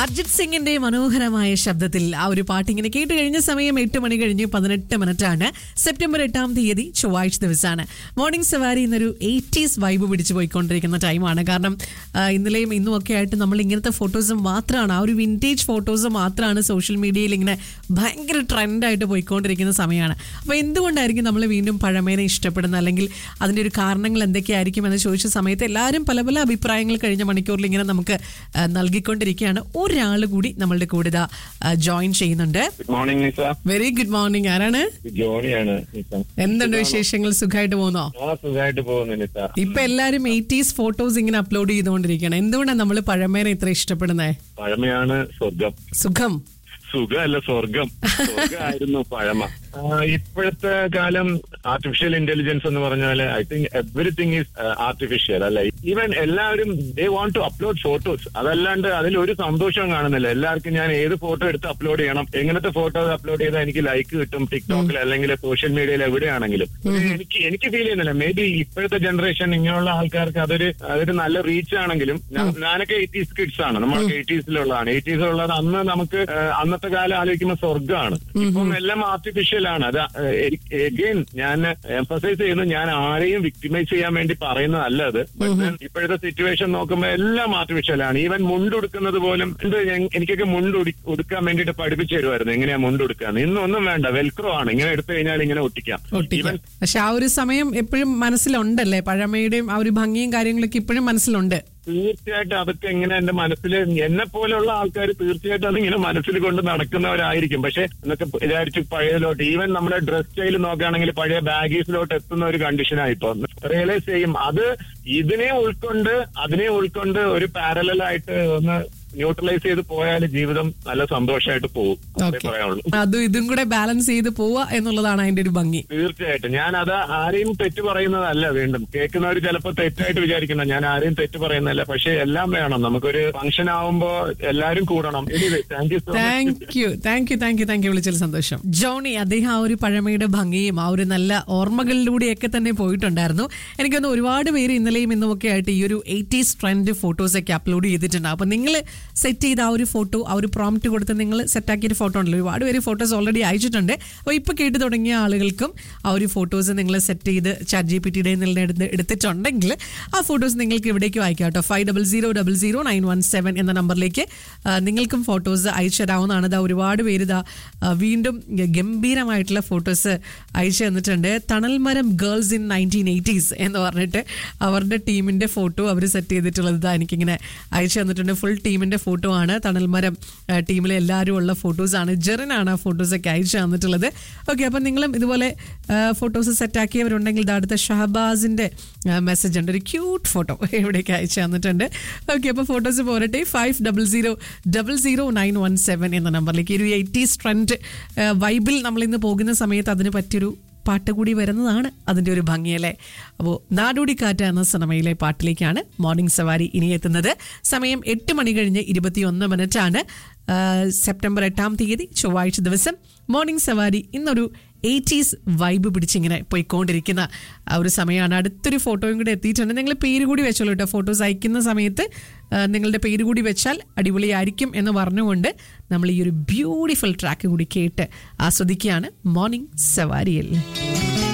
അർജിത് സിംഗിന്റെ മനോഹരമായ ശബ്ദത്തിൽ ആ ഒരു പാട്ട് ഇങ്ങനെ കേട്ട് കഴിഞ്ഞ സമയം എട്ട് മണി കഴിഞ്ഞ് പതിനെട്ട് മിനിറ്റ് ആണ് സെപ്റ്റംബർ എട്ടാം തീയതി ചൊവ്വാഴ്ച ദിവസമാണ് മോർണിംഗ് സവാരി എന്നൊരു എയ്റ്റീസ് വൈബ് പിടിച്ചു പോയിക്കൊണ്ടിരിക്കുന്ന ടൈമാണ് കാരണം ആ, ഇന്നലെയും ഇന്നും ഒക്കെ ആയിട്ട് നമ്മൾ ഇങ്ങനത്തെ ഫോട്ടോസ് മാത്രമാണ് ആ ഒരു വിൻറ്റേജ് ഫോട്ടോസ് മാത്രമാണ് സോഷ്യൽ മീഡിയയിൽ ഇങ്ങനെ ഭയങ്കര ട്രെൻഡായിട്ട് പോയിക്കൊണ്ടിരിക്കുന്ന സമയമാണ് അപ്പോൾ എന്തുകൊണ്ടായിരിക്കും നമ്മൾ വീണ്ടും പഴമേനെ ഇഷ്ടപ്പെടുന്നത് അല്ലെങ്കിൽ അതിൻ്റെ ഒരു കാരണങ്ങൾ എന്തൊക്കെയായിരിക്കും എന്ന് ചോദിച്ച സമയത്ത് എല്ലാവരും പല പല അഭിപ്രായങ്ങൾ കഴിഞ്ഞ മണിക്കൂറിൽ ഇങ്ങനെ നമുക്ക് ആ, നൽകിക്കൊണ്ടിരിക്കുകയാണ് ഒരാൾ കൂടി നമ്മളുടെ കൂടെ ഇതാ ജോയിൻ ചെയ്യുന്നുണ്ട് good morning Nisa very good morning ആരാണ് ജോണിയാണ് നിസ എന്തുണ്ട് വിശേഷങ്ങൾ സുഖമായിട്ട് പോകുന്നോ ആ സുഖമായിട്ട് പോകുന്നു നിസ ഇപ്പൊ എല്ലാരും എയ്റ്റീസ് ഫോട്ടോസ് ഇങ്ങനെ അപ്ലോഡ് ചെയ്തുകൊണ്ടിരിക്കുകയാണ് എന്തുകൊണ്ടാണ് നമ്മൾ പഴമേനെ ഇത്ര ഇഷ്ടപ്പെടുന്നത് പഴമയാണ് സ്വർഗം സുഖം സുഖമല്ല സ്വർഗം സ്വർഗമായിരുന്നു പഴമ ആ, ഇപ്പോഴത്തെ കാലം ആർട്ടിഫിഷ്യൽ ഇന്റലിജൻസ് എന്ന് പറഞ്ഞാൽ I think everything is artificial അല്ലെ ഈവൻ എല്ലാവരും they want to upload photos അതല്ലാണ്ട് അതിൽ ഒരു സന്തോഷവും കാണുന്നില്ല എല്ലാവർക്കും ഞാൻ ഏത് ഫോട്ടോ എടുത്ത് അപ്ലോഡ് ചെയ്യണം എങ്ങനത്തെ ഫോട്ടോ അപ്ലോഡ് ചെയ്താൽ എനിക്ക് ലൈക്ക് കിട്ടും ടിക്ടോക്കിൽ അല്ലെങ്കിൽ സോഷ്യൽ മീഡിയയിൽ എവിടെയാണെങ്കിലും എനിക്ക് എനിക്ക് ഫീൽ ചെയ്യുന്നില്ല മേ ബി ഇപ്പോഴത്തെ ജനറേഷൻ ഇങ്ങനെയുള്ള ആൾക്കാർക്ക് അതൊരു അതൊരു നല്ല റീച്ച് ആണെങ്കിലും ഞാൻ- ഞാനൊക്കെ എയ്റ്റീസ് കിഡ്സ് ആണ് നമ്മളൊക്കെ എയ്റ്റീസിലുള്ളതാണ് എയ്റ്റീസിലുള്ളത് അന്ന് നമുക്ക് ആ, അന്നത്തെ കാലം ആലോചിക്കുമ്പോൾ സ്വർഗ്ഗമാണ് ഇപ്പം എല്ലാം ആർട്ടിഫിഷ്യൽ ആണ് അത് എഗെയിൻ ഞാൻ എംഫസൈസ് ചെയ്യുന്നു ഞാൻ ആരെയും വിക്ടിമൈസ് ചെയ്യാൻ വേണ്ടി പറയുന്നതല്ല അത് But then ഇപ്പോഴത്തെ സിറ്റുവേഷൻ നോക്കുമ്പോൾ എല്ലാം ആർട്ടിഫിഷ്യൽ ആണ് ഈവൻ മുണ്ടുടുക്കുന്നത് പോലും എന്ത് ഞാൻ- എനിക്കൊക്കെ മുണ്ട് ഉടി- ഉടുക്കാൻ വേണ്ടിയിട്ട് പഠിപ്പിച്ചു തരുമായിരുന്നു എങ്ങനെയാ മുണ്ട് ഉടുക്കാന്ന് ഇന്നൊന്നും വേണ്ട വെൽക്രോ ആണ് ഇങ്ങനെ എടുത്തു കഴിഞ്ഞാൽ ഇങ്ങനെ ഒട്ടിക്കാം ഒട്ടിക്കാം പക്ഷെ ആ ഒരു സമയം എപ്പോഴും മനസ്സിലുണ്ടല്ലേ പഴമയുടെയും ആ ഒരു ഭംഗിയും കാര്യങ്ങളൊക്കെ ഇപ്പോഴും മനസ്സിലുണ്ട് തീർച്ചയായിട്ടും അതൊക്കെ ഇങ്ങനെ എന്റെ മനസ്സിൽ എന്നെ പോലെയുള്ള ആൾക്കാർ തീർച്ചയായിട്ടും അതിങ്ങനെ മനസ്സിൽ കൊണ്ട് നടക്കുന്നവരായിരിക്കും പക്ഷെ എന്നൊക്കെ വിചാരിച്ച് പഴയതിലോട്ട് ഈവൻ നമ്മുടെ ഡ്രസ് സ്റ്റൈൽ നോക്കുകയാണെങ്കിൽ പഴയ ബാഗീസിലോട്ട് എത്തുന്ന ഒരു കണ്ടീഷനായി ഇപ്പൊ റിയലൈസ് ചെയ്യും അത് ഇതിനെ ഉൾക്കൊണ്ട് അതിനെ ഉൾക്കൊണ്ട് ഒരു പാരലായിട്ട് ഒന്ന് ന്യൂട്രലൈസ് ചെയ്ത് പോയാൽ ജീവിതം നല്ല സന്തോഷമായിട്ട് പോകും അതേ ഓക്കെ പറയാനുള്ളൂ അതും ഇതും കൂടെ ബാലൻസ് ചെയ്ത് പോവുക എന്നുള്ളതാണ് അതിന്റെ ഒരു ഭംഗി തീർച്ചയായിട്ടും ഞാൻ അത് ആരെയും തെറ്റ് പറയുന്നതല്ല വീണ്ടും കേൾക്കുന്നവർ ചിലപ്പോൾ തെറ്റായിട്ട് വിചാരിക്കുന്ന ഞാൻ ആരെയും തെറ്റ് പറയുന്നതല്ല പക്ഷെ എല്ലാം വേണം നമുക്കൊരു ഫംഗ്ഷൻ ആവുമ്പോ എല്ലാരും കൂടണം thank you so much thank you thank you thank you thank you വിളിച്ചതിൽ സന്തോഷം ജോണി അദ്ദേഹം ആ ഒരു പഴമയുടെ ഭംഗിയും ആ ഒരു നല്ല ഓർമ്മകളിലൂടെയൊക്കെ തന്നെ പോയിട്ടുണ്ടായിരുന്നു എനിക്കൊന്ന് ഒരുപാട് പേര് ഇന്നലെയും ഇന്നും ഒക്കെ ആയിട്ട് ഈ ഒരു എയ്റ്റീസ് ട്രെൻഡ് ഫോട്ടോസ് ഒക്കെ അപ്ലോഡ് ചെയ്തിട്ടുണ്ട് അപ്പൊ നിങ്ങൾ സെറ്റ് ചെയ്ത ആ ഒരു ഫോട്ടോ ആ ഒരു പ്രോംപ്റ്റ് കൊടുത്ത് നിങ്ങൾ സെറ്റാക്കിയ ഒരു ഫോട്ടോ ഉണ്ടല്ലോ ഒരുപാട് പേര് ഫോട്ടോസ് ഓൾറെഡി അയച്ചിട്ടുണ്ട് അപ്പോൾ ഇപ്പോൾ കേട്ട് തുടങ്ങിയ ആളുകൾക്കും ആ ഒരു ഫോട്ടോസ് നിങ്ങൾ സെറ്റ് ചെയ്ത് ചാറ്റ് ജി പി ടിയുടെ എടുത്ത് എടുത്തിട്ടുണ്ടെങ്കിൽ ആ ഫോട്ടോസ് നിങ്ങൾക്ക് ഇവിടേക്ക് വായിക്കാം കേട്ടോ five double zero double zero nine one seven എന്ന നമ്പറിലേക്ക് ആ, നിങ്ങൾക്കും ഫോട്ടോസ് അയച്ചു തരാവുന്നതാണ് ഇതാ ഒരുപാട് പേര് ഇതാ ആ, വീണ്ടും ഗംഭീരമായിട്ടുള്ള ഫോട്ടോസ് അയച്ചു തന്നിട്ടുണ്ട് തണൽമരം ഗേൾസ് ഇൻ നയൻറ്റീൻ എയ്റ്റീസ് എന്ന് പറഞ്ഞിട്ട് അവരുടെ ടീമിന്റെ ഫോട്ടോ അവർ സെറ്റ് ചെയ്തിട്ടുള്ളത് ഇതാ എനിക്കിങ്ങനെ അയച്ചു തന്നിട്ടുണ്ട് ഫുൾ ടീമിന്റെ ഫോട്ടോ ആണ് തണൽമരം ആ, ടീമിലെ എല്ലാവരും ഉള്ള ഫോട്ടോസ് ആണ് ജെറിനാണ് ആ ഫോട്ടോസ് ഒക്കെ അയച്ചു തന്നിട്ടുള്ളത് ഓക്കെ അപ്പം നിങ്ങളും ഇതുപോലെ ഫോട്ടോസ് സെറ്റാക്കിയവരുണ്ടെങ്കിൽ ഇതാ അടുത്ത ഷഹബാസിന്റെ മെസ്സേജ് ഉണ്ട് ഒരു ക്യൂട്ട് ഫോട്ടോ ഇവിടേക്ക് അയച്ചു തന്നിട്ടുണ്ട് ഓക്കെ അപ്പോൾ ഫോട്ടോസ് പോരട്ടെ five double zero double zero nine one seven എന്ന നമ്പറിലേക്ക് ഒരു എയ്റ്റീസ് ട്രെൻഡ് വൈബിൽ നമ്മൾ ഇന്ന് പോകുന്ന സമയത്ത് അതിന് പറ്റിയൊരു പാട്ട് കൂടി വരുന്നതാണ് അതിൻ്റെ ഒരു ഭംഗിയല്ലേ അപ്പോൾ നാടോടി കാറ്റ് എന്ന സിനിമയിലെ പാട്ടിലേക്കാണ് മോർണിംഗ് സവാരി ഇനി എത്തുന്നത് സമയം എട്ട് മണി കഴിഞ്ഞ് ഇരുപത്തിയൊന്ന് മിനിറ്റാണ് ആ, സെപ്റ്റംബർ എട്ടാം തീയതി ചൊവ്വാഴ്ച ദിവസം മോർണിംഗ് സവാരി ഇന്നൊരു എയ്റ്റീസ് വൈബ് പിടിച്ചിങ്ങനെ പോയിക്കൊണ്ടിരിക്കുന്ന ആ ഒരു സമയമാണ് അടുത്തൊരു ഫോട്ടോയും കൂടി എത്തിയിട്ടുണ്ട് നിങ്ങൾ പേര് കൂടി വെച്ചോളൂ കേട്ടോ ഫോട്ടോസ് അയക്കുന്ന സമയത്ത് ആ, നിങ്ങളുടെ പേര് കൂടി വെച്ചാൽ അടിപൊളിയായിരിക്കും എന്ന് പറഞ്ഞുകൊണ്ട് നമ്മൾ ഈ ഒരു ബ്യൂട്ടിഫുൾ ട്രാക്ക് കൂടി കേട്ട് ആസ്വദിക്കുകയാണ് മോർണിംഗ് സവാരിയിൽ